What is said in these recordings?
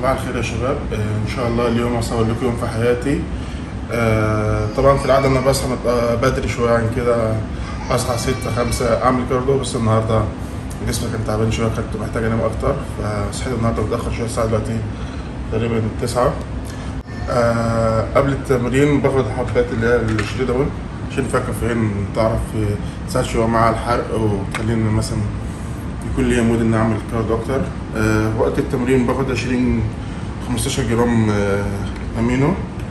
صباح الخير يا شباب آه، ان شاء الله اليوم اصور لكم يوم في حياتي آه، طبعا في العاده انا بصحى مت- آه، بدري شويه عن كده اصحى ستة خمسة اعمل كارديو بس النهارده جسمي كان تعبان شويه كنت محتاج انام اكتر فصحيت النهارده متاخر شويه الساعه دلوقتي تقريبا تسعة آه، قبل التمرين باخد حبات اللي هي الشريدابول عشان فيها كافيين تعرف آه، تساعد شويه مع الحرق وتخليني مثلا يكون ليا مود اني اعمل كارد اكتر أه وقت التمرين باخد 20 15 جرام أه امينو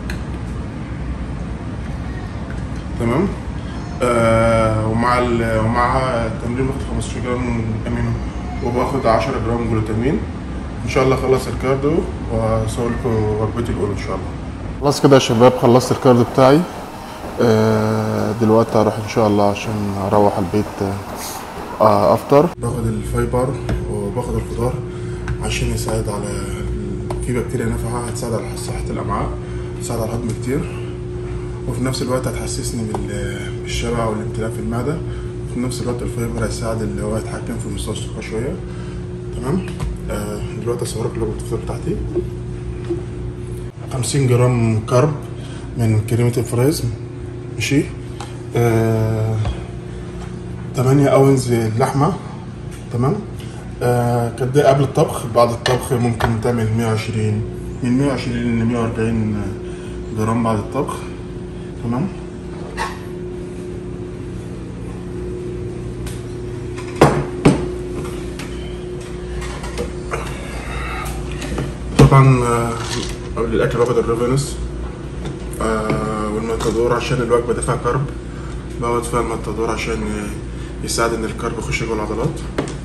تمام أه ومع ال- ومع التمرين باخد 15 جرام امينو وباخد 10 جرام جلوتامين ان شاء الله اخلص الكارديو واصور لكم وجبتي الاولى ان شاء الله خلاص كده يا شباب خلصت الكارديو بتاعي أه دلوقتي هروح ان شاء الله عشان اروح البيت أه آه، افطر باخد الفايبر وباخد الخضار عشان يساعد على في بكتيريا نافعه هتساعد على صحه الامعاء تساعد على الهضم كتير وفي نفس الوقت هتحسسني بال- بالشبع والامتلاء في المعده وفي نفس الوقت الفايبر هيساعد اللي هو يتحكم في مستوى السكر شويه تمام آه دلوقتي اصورك لوجبه الفطار بتاعتي 50 جرام كارب من كريمه الفرايز ماشي آه 8 اونز لحمه تمام آه قد ايه قبل الطبخ بعد الطبخ ممكن تعمل 120 من 120 ل 140 جرام بعد الطبخ تمام طبعا آه، قبل الاكل باخد الريفينس آه والماتادور عشان الوجبه دي فيها كرب باخد فيها الماتادور عشان ي- يساعد ان الكرب يخش جوه العضلات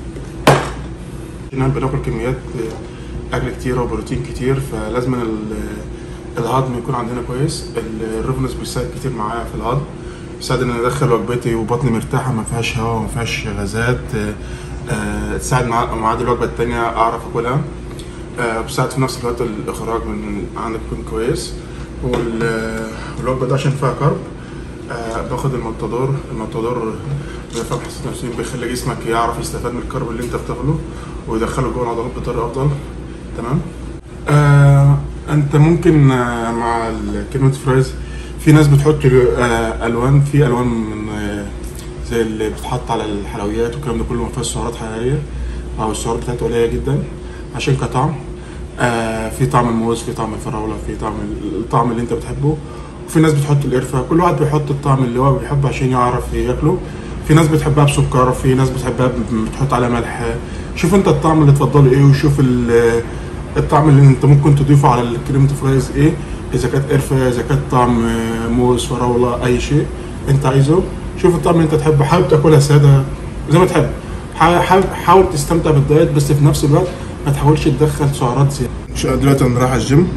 هنا بناكل كميات اكل كتيره وبروتين كتير فلازم ال- الهضم يكون عندنا كويس ال- الريفنس بيساعد كتير معايا في الهضم بيساعد ان انا ادخل وجبتي وبطني مرتاحه ما فيهاش هواء ما فيهاش غازات آه، آه، تساعد مع ميعاد الوجبه التانية اعرف اكلها آه، بيساعد في نفس الوقت الاخراج من عندك يكون كويس وال- والوجبه ده عشان فيها كرب آه، باخد المنتظور المنتظور بيرفع حساسية الأنسولين بيخلي جسمك يعرف يستفاد من الكرب اللي انت بتاخده ويدخله جوه العضلات بطريقه افضل تمام آه انت ممكن آه مع ال- كلمه فرايز في ناس بتحط آه الوان في الوان من آه زي اللي بتحط على الحلويات والكلام ده كله ما فيهاش سعرات حراريه او السعرات بتاعته قليله جدا عشان كطعم آه في طعم الموز في طعم الفراوله في طعم ال- الطعم اللي انت بتحبه وفي ناس بتحط القرفه كل واحد بيحط الطعم اللي هو بيحبه عشان يعرف ياكله في ناس بتحبها بسكر في ناس بتحبها ب- بتحط عليها ملح شوف انت الطعم اللي تفضله ايه وشوف ال- الطعم اللي انت ممكن تضيفه على الكريمة فرايز ايه اذا كانت قرفه اذا كانت طعم آه، موز فراوله اي شيء انت عايزه شوف الطعم اللي انت تحبه حاول تاكلها ساده زي ما تحب حا- حاول حاول تستمتع بالدايت بس في نفس الوقت ما تحاولش تدخل سعرات زياده دلوقتي انا رايح الجيم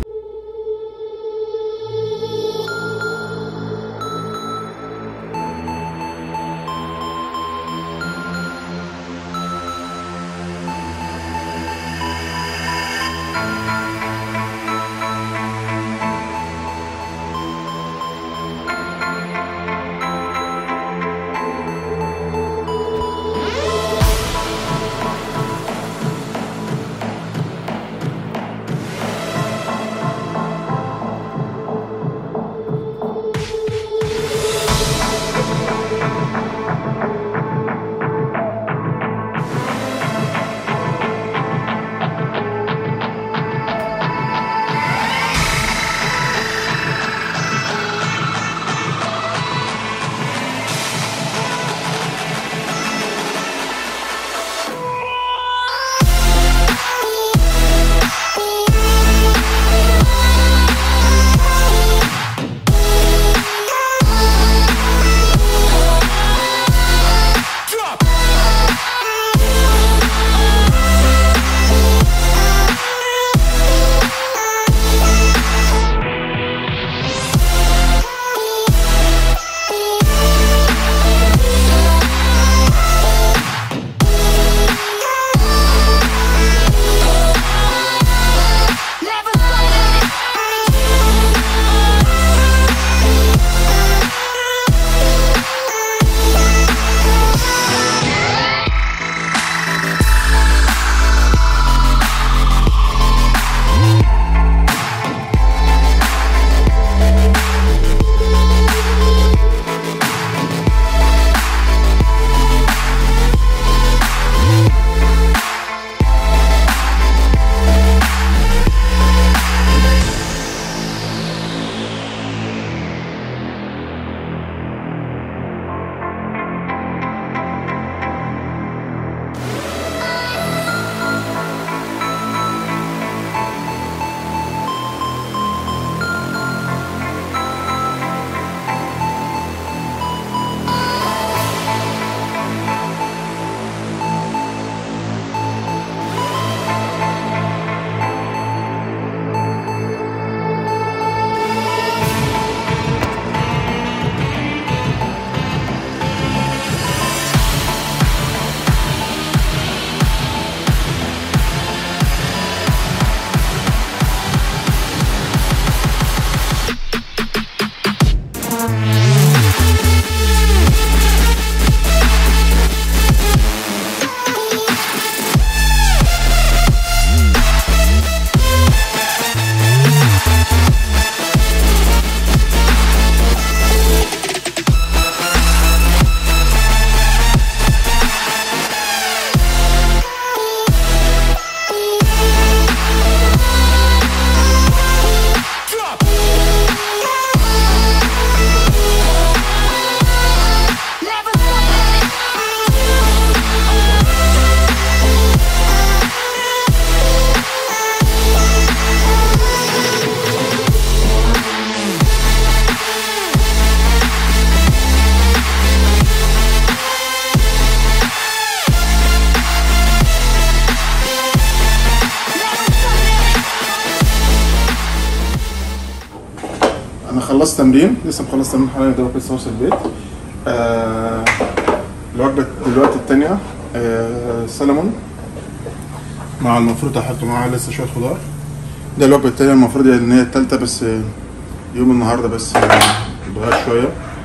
خلصت تمرين لسه مخلص تمرين حاليا دوبك لسه واصل البيت آه الوجبة دلوقتي التانية آه سلمون مع المفروض احط معاها لسه شوية خضار ده الوجبة التانية المفروض ان هي التالتة بس آه، يوم النهاردة بس آه، اتغير شوية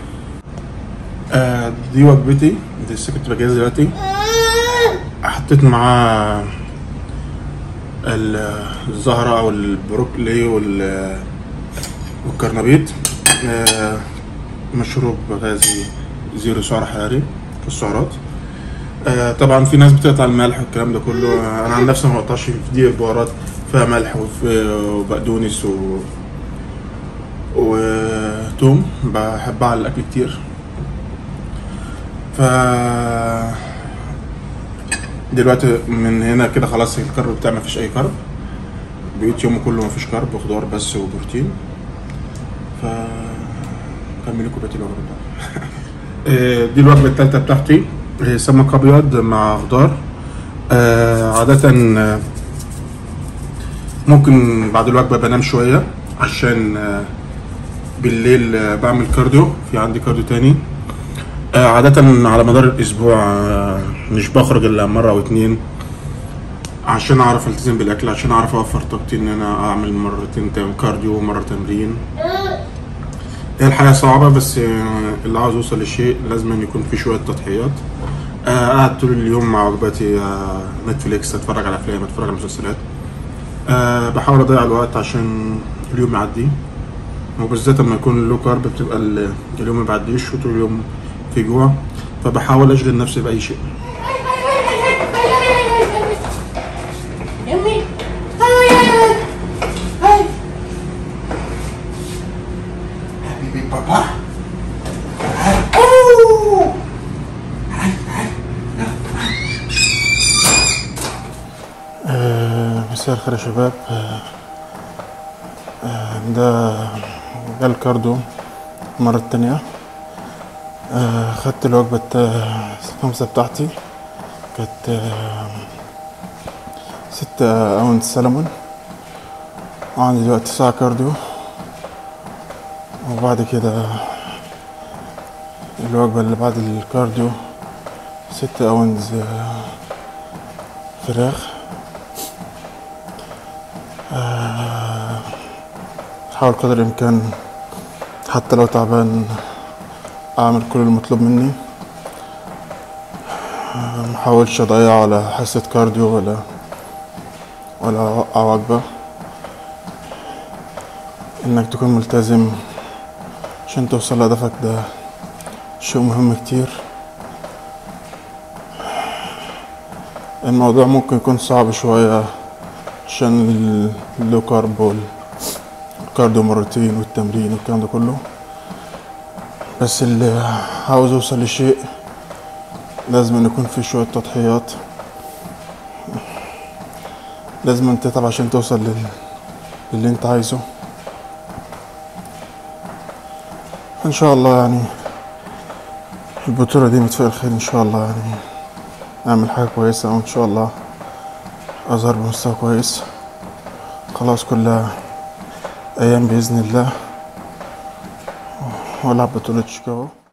آه دي وجبتي دي لسه كنت بجهزها دلوقتي حطيت معاه ال- الزهرة أو البروكلي وال والكرنبيط آه، مشروب غازي زيرو سعر حراري في السعرات آه، طبعا في ناس بتقطع الملح والكلام ده كله آه، انا عن نفسي ما بقطعش في دي البهارات فيها ملح وفي- وبقدونس و وتوم بحبها على الاكل كتير ف دلوقتي من هنا كده خلاص الكرب بتاعي مفيش اي كرب بقيت يومه كله مفيش كرب خضار بس وبروتين ف كملوا كوبايه الوجبه بتاعتي آه، دي الوجبه الثالثه بتاعتي آه، سمك ابيض مع خضار آه، عاده آه، ممكن بعد الوجبه بنام شويه عشان آه، بالليل آه، بعمل كارديو في عندي كارديو تاني آه، عادة على مدار الأسبوع آه، مش بخرج إلا مرة أو اتنين عشان أعرف ألتزم بالأكل عشان أعرف أوفر طاقتي إن أنا أعمل مرتين تم- كارديو ومرة تمرين هي الحياة صعبة بس آه، اللي عاوز يوصل لشيء لازم أن يكون في شوية تضحيات آه، قاعد طول اليوم مع وجباتي آه، نتفليكس أتفرج على أفلام أتفرج على مسلسلات آه، بحاول أضيع الوقت عشان اليوم يعدي وبالذات لما يكون لو كارب بتبقى ال- اليوم ما بيعديش وطول اليوم في جوع فبحاول اشغل نفسي باي شيء Yummy. Hi. Hi. حبيبي بابا Oh. مساء الخير يا شباب آه، آه، ده ده الكاردو المرة التانية آه، خدت الوجبة التا- الخامسة بتاعتي كانت آه، ستة أونس سلمون وعندي دلوقتي ساعة كارديو وبعد كده الوجبة اللي بعد الكارديو ستة أونز آه، فراخ حاول قدر الإمكان حتى لو تعبان أعمل كل المطلوب مني آه، محاولش أضيع ولا حصة كارديو ولا ولا أوقع وجبة إنك تكون ملتزم عشان توصل لهدفك ده شيء مهم كتير الموضوع ممكن يكون صعب شوية عشان اللو كارب والكارديو مرتين والتمرين والكلام ده كله بس اللي عاوز يوصل لشيء لازم أن يكون في شوية تضحيات لازم أن تتعب عشان توصل لل... للي انت عايزه ان شاء الله يعني البطولة دي متفائل خير ان شاء الله يعني اعمل حاجة كويسة وان شاء الله اظهر بمستوى كويس خلاص كلها ايام باذن الله والعب بطولة شيكاغو